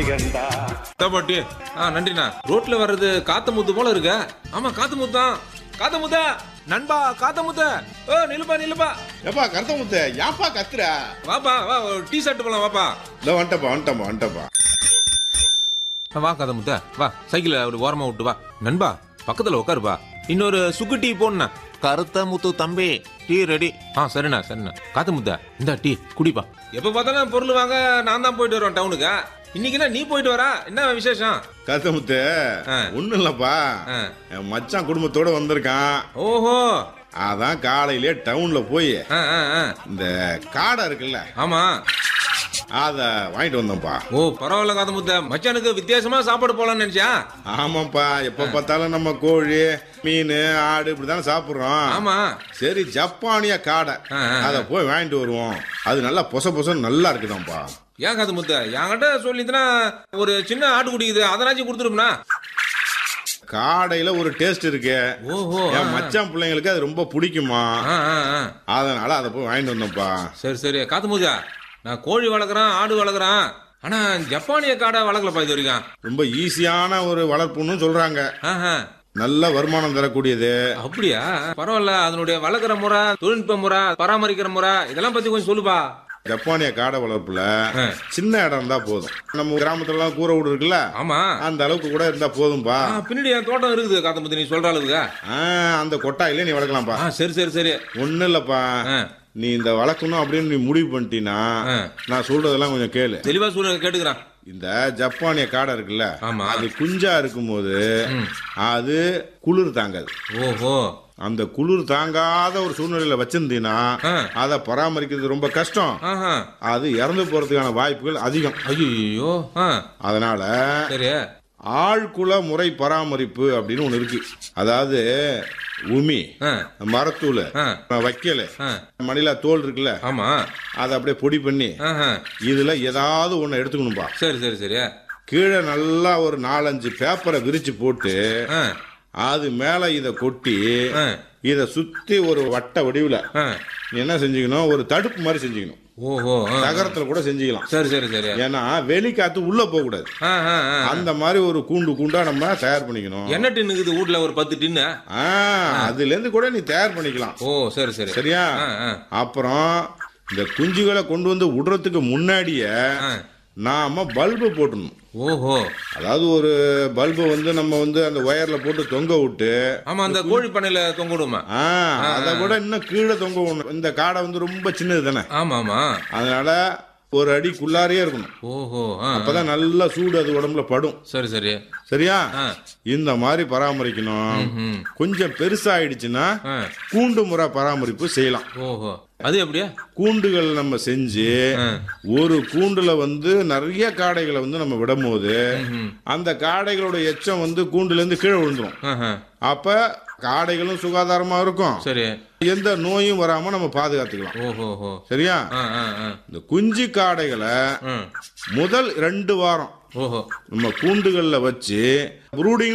இதா பாட்டி ஆ நன்றிண்ணா ரோட்ல வர்றது காத்த முத்து போல இருக்க ஆமா காத்த முத்தான் காத்த முத்தா நண்பா காத்த முத்த ஓ நிலுப்பா நிலுப்பா ஏப்பா கருத்த முத்த ஏன்பா கத்துற வாப்பா வா ஒரு டீ ஷர்ட் போலாம் வாப்பா இந்த வந்துட்டப்பா வந்துட்டப்பா வந்துட்டப்பா ஆ, வா காத்த முத்த வா சைக்கிள ஒரு ஓரமா விட்டு வா நண்பா பக்கத்துல உட்காருப்பா இன்னொரு சுக்கு டீ போடணா கருத்த முத்து தம்பி டீ ரெடி ஆ சரிண்ணா சரிண்ணா காத்த முத்த இந்த டீ குடிப்பா எப்ப பார்த்தாலும் பொருள் வாங்க நான் தான் போயிட்டு வருவேன் டவுனுக்கு இன்னைக்கு என்ன நீ போயிட்டு வரா என்ன விசேஷம் கருத்த முத்த ஆ. ஒண்ணும் இல்லப்பா ஆ. என் மச்சான் குடும்பத்தோட வந்திருக்கான் ஓஹோ அதான் காலையிலே டவுன்ல போய் ஆ ஆ ஆ இந்த காடை இருக்குல்ல ஆமா அத வாங்கிட்டு வந்தோம்ப்பா ஓ பரவாயில்ல காத்த முத்த மச்சானுக்கு வித்தியாசமா சாப்பாடு போலாம்னு நினைச்சா ஆமாப்பா எப்ப பார்த்தாலும் நம்ம கோழி மீன் ஆடு இப்படிதானே சாப்பிடுறோம் ஆமா சரி ஜப்பானிய காடை ஆ, ஆ, அத போய் வாங்கிட்டு வருவோம் அது நல்லா பொச பொசன்னு நல்லா இருக்குதாம்ப்பா ஏன் காத்து முத்த என்கிட்ட சொல்லிதுன்னா ஒரு சின்ன ஆட்டு குடிக்குது அதனாச்சும் கொடுத்துருப்பா காடையில ஒரு டேஸ்ட் இருக்கு ஓஹோ என் மச்சான் பிள்ளைங்களுக்கு அது ரொம்ப பிடிக்குமா ஆ, ஆ, ஆ. அதனால அதை போய் வாங்கிட்டு வந்தோம்ப்பா சரி சரி காத்து முத்தா நான் கோழி வளர்க்குறேன் ஆடு வளர்க்குறேன் ஆனா ஜப்பானிய காடை வளர்க்கலப்பா இது வரைக்கும் ரொம்ப ஈஸியான ஒரு வளர்ப்புன்னு சொல்றாங்க ஆஹா. நல்ல வருமானம் தரக்கூடியது அப்படியா பரவாயில்ல அதனுடைய வளர்க்குற முறை தொழில்நுட்ப முறை பராமரிக்கிற முறை இதெல்லாம் பத்தி கொஞ்சம் சொல்லுப்பா ஜப்பானிய காடை வளர்ப்புல ஆ. சின்ன இடம் இருந்தா போதும் நம்ம கிராமத்துல எல்லாம் கூரை வீடு இருக்குல்ல ஆமா அந்த அளவுக்கு கூட இருந்தா போதும்பா ஆ, பின்னாடி என் தோட்டம் இருக்குது காத்து முத்து நீ சொல்ற அளவுக்கு ஆ, அந்த கொட்டாயில நீ வளர்க்கலாம்ப்பா ஆ சரி சரி சரி ஒண்ணும் இல்லப்பா ஆ. நீ இந்த வளர்க்கணும் அப்படின்னு நீ முடிவு பண்ணிட்டீன்னா ஆ. நான் சொல்றதெல்லாம் கொஞ்சம் கேளு தெளிவா சொல்லுங்க கேட்டுக்கிறேன் இந்த ஜப்பானிய காடை இருக்குல்ல ஆமா. அது குஞ்சா இருக்கும்போது அது குளிர் தாங்காது ஓஹோ அந்த குளிர் தாங்காத ஒரு சூழ்நிலையில வச்சிருந்தீங்கன்னா ஆ. அதை பராமரிக்கிறது ரொம்ப கஷ்டம் ஆஹா அது இறந்து போறதுக்கான வாய்ப்புகள் அதிகம் ஐயோ ஆ அதனால சரி ஆழ்குல முறை பராமரிப்பு அப்படின்னு ஒண்ணு இருக்கு அதாவது உமி ஆ மரத்தூள் ஆ. வைக்கல ஆ மணிலா தோல் இருக்குல்ல ஆமா அதை அப்படியே பொடி பண்ணி ஆஹா இதுல ஏதாவது ஒண்ணு எடுத்துக்கணும்பா சரி சரி சரி கீழே நல்லா ஒரு நாலஞ்சு பேப்பரை விரிச்சு போட்டு ஆ அது மேல இத கொட்டி ஆ இத சுத்தி ஒரு வட்ட வடிவுல ஆ நீ என்ன செஞ்சுக்கணும் ஒரு தடுப்பு மாதிரி செஞ்சுக்கணும் ஓஹோ ஆ. நகரத்துல கூட செஞ்சுக்கலாம் சரி சரி சரி ஏன்னா வெளி காத்து உள்ள போக கூடாது ஆ ஆ ஆ அந்த மாதிரி ஒரு கூண்டு கூண்டா நம்ம தயார் பண்ணிக்கணும் என்ன டின்னு இருக்குது வீட்ல ஒரு பத்து டின்னு ஆ, அதுல இருந்து கூட நீ தயார் பண்ணிக்கலாம் ஓ சரி சரி சரியா ஆ ஆ அப்புறம் இந்த குஞ்சுகளை கொண்டு வந்து விடுறதுக்கு முன்னாடியே ஆ. நாம பல்பு போட்டணும் ஓஹோ அதாவது ஒரு பல்பை வந்து நம்ம வந்து அந்த ஒயர்ல போட்டு தொங்க விட்டு ஆமா அந்த கோழி பண்ணையில தொங்க விடுமா ஆ, அதை விட இன்னும் கீழே தொங்க விடணும் இந்த காடை வந்து ரொம்ப சின்னது தானே ஆமா ஆமா அதனால ஒரு அடிக்குள்ளாரையே இருக்கணும் ஓஹோ ஆ அப்பதான் நல்ல சூடு அது உடம்புல படும் சரி சரி சரியா ஆ இந்த மாதிரி பராமரிக்கணும் ம் கொஞ்சம் பெருசாயிடுச்சுன்னா ஆ கூண்டு முறை பராமரிப்பு செய்யலாம் ஓஹோ அது எப்படியா கூண்டுகள் நம்ம செஞ்சு ஆ. ஒரு கூண்டுல வந்து நிறைய காடைகளை வந்து நம்ம விடும்போது ம் அந்த காடைகளோட எச்சம் வந்து கூண்டுல இருந்து கீழே விழுந்துரும் ஆஹா. அப்ப காடைகளும் சுகாதாரமா இருக்கும் சரி எந்த நோயும் வராம நம்ம பாதுகாத்துக்கலாம் ஓஹோ ஓஹோ சரியா ஆ ஆ ஆ இந்த குஞ்சு காடைகளை ம் முதல் ரெண்டு வாரம் ஓஹோ நம்ம கூண்டுகள்ல வச்சு ப்ரூடிங்